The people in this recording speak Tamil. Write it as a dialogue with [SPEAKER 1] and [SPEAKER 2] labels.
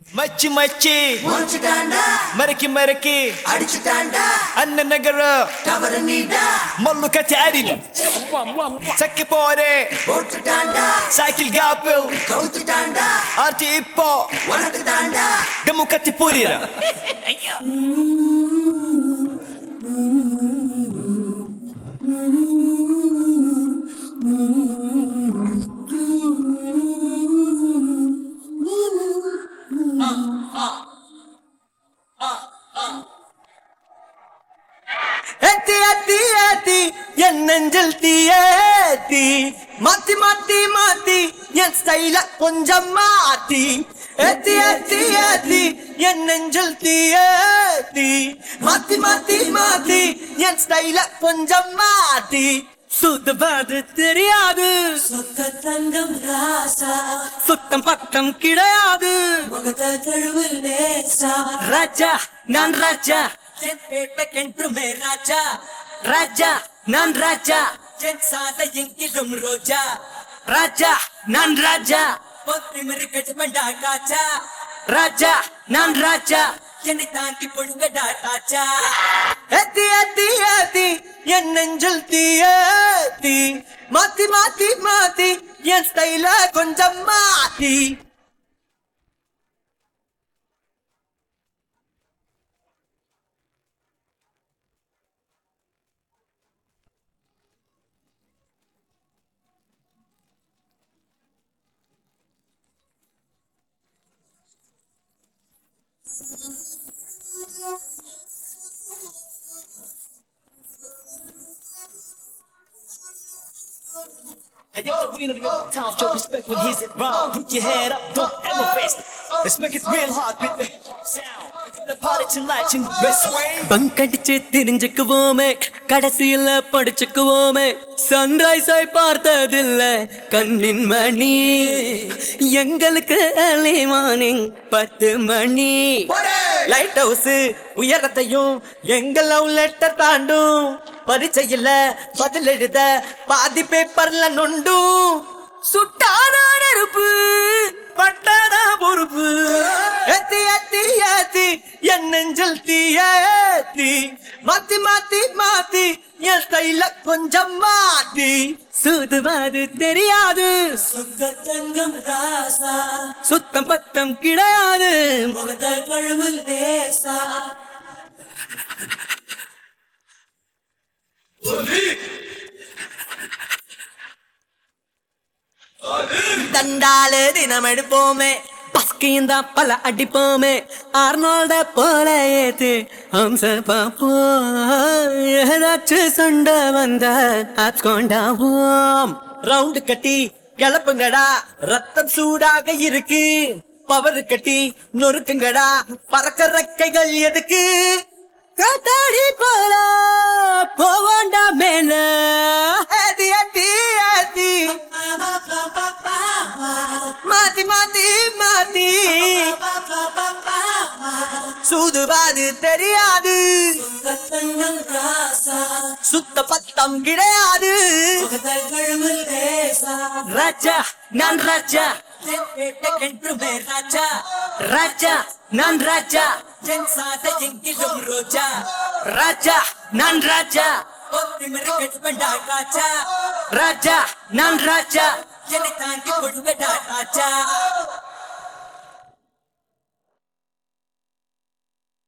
[SPEAKER 1] மச்சி மச்சி
[SPEAKER 2] முடிச்சுட்டாண்டா
[SPEAKER 1] மறக்கி மறக்கி
[SPEAKER 2] அடிச்சுட்டாண்டா
[SPEAKER 1] அண்ணன் நகர
[SPEAKER 2] தவறு நீடா
[SPEAKER 1] மல்லு கச்சாரி சக்கி போரே
[SPEAKER 2] போட்டுட்டாண்டா
[SPEAKER 1] சைக்கிள் காப்பில்
[SPEAKER 2] கவுத்துட்டாண்டா
[SPEAKER 1] ஆர்த்தி இப்போ
[SPEAKER 2] உனக்கு தாண்டா
[SPEAKER 1] டெமு கத்தி புரியுற ஏத்தி ஏத்தி ஏத்தி என் நெஞ்சில் தீயேத்தி மாத்தி மாத்தி மாத்தி என் ஸ்டைல கொஞ்சம் மாத்தி ஏத்தி ஏத்தி ஏத்தி என் நெஞ்சில் தீயேத்தி மாத்தி மாத்தி மாத்தி என் ஸ்டைல கொஞ்சம் மாத்தி சுத்தபாது தெரியாது
[SPEAKER 2] சொத்த தங்கம் ராசா
[SPEAKER 1] சுத்தம் பக்கம் கிடையாது
[SPEAKER 2] முகத்த தழுவு லேசா
[SPEAKER 1] ராஜா நான் ராஜா என் பேட்டைக்கென்றுமே ராஜா ராஜா நான் ராஜா என் சாத எங்கிலும் ரோஜா ராஜா நான் ராஜா பொத்தி மிருக்கட்டுமெண்டா ராஜா ராஜா நான் ராஜா என்னை தாண்டி பொழுங்கடா ராஜா ஏத்தி ஏத்தி ஏத்தி என் நெஞ்சில் தீயேத்தி மாத்தி மாத்தி மாத்தி என் ஸ்டைல கொஞ்சம் மாத்தி Hey, yo, we in the real town, show respect when he's around. Put your head up, don't ever face. Let's make it real hard with the sound. The party tonight in West Wing.
[SPEAKER 3] பங்கடிச்சு தெரிஞ்சுக்குவோமே கடைசியில படிச்சுக்குவோமே சன்ரைஸ் ஆய் பார்த்ததில்ல கண்ணின் மணி எங்களுக்கு early morning பத்து மணி
[SPEAKER 1] லைட் ஹவுஸ் உயரத்தையும் எங்க லவ் லெட்டர் தாண்டும் பரீட்சையில பதில் எழுத பாதி பேப்பர்ல நொண்டும் சுட்டானா நெருப்பு பட்டாதா பொறுப்பு ஏத்தி ஏத்தி ஏத்தி என் நெஞ்சில் தீயேத்தி மாத்தி மாத்தி மாத்தி என் ஸ்டைல கொஞ்சம் மாத்தி
[SPEAKER 3] சுதுவாது தெரியாது
[SPEAKER 2] சொத்த தங்கம் ராசா
[SPEAKER 3] சுத்தம் பத்தம் கிடையாது
[SPEAKER 2] முகத்த தழுவு லேசா
[SPEAKER 1] தண்டாலு தினம் எடுப்போமே
[SPEAKER 3] பஸ்கையும் தான் பல அடிப்போமே ஆர்னால்ட போல ஏத்து ஹம்ச பாப்போம் ஏதாச்சும் சண்டை வந்த ஆட்கொண்டாவோம்
[SPEAKER 1] ரவுண்டு கட்டி கிளப்புங்கடா ரத்தம் சூடாக இருக்கு பவர் கட்டி நொறுக்குங்கடா பறக்க ரெக்கைகள் எதுக்கு
[SPEAKER 3] காத்தாடி போல போவாண்டா மேல
[SPEAKER 1] ஏத்தி ஏத்தி ஏத்தி மாத்தி மாத்தி மாத்தி சூதுபாது தெரியாது
[SPEAKER 2] தங்கம் ராசா
[SPEAKER 1] சுத்த பத்தம் கிடையாது
[SPEAKER 2] முகத்த தழுவு லேசா
[SPEAKER 3] ராஜா நான் ராஜா
[SPEAKER 1] என்றுமே ராஜா
[SPEAKER 3] ராஜா நான் ராஜா
[SPEAKER 1] என் சாத எங்கிலும் ரோஜா
[SPEAKER 3] ராஜா நான் ராஜா
[SPEAKER 1] ஒத்தி மிருகட்டுமெண்டா ராஜா
[SPEAKER 3] ராஜா நான் ராஜா
[SPEAKER 1] என்னை தாண்டி கொடுங்கடா ராஜா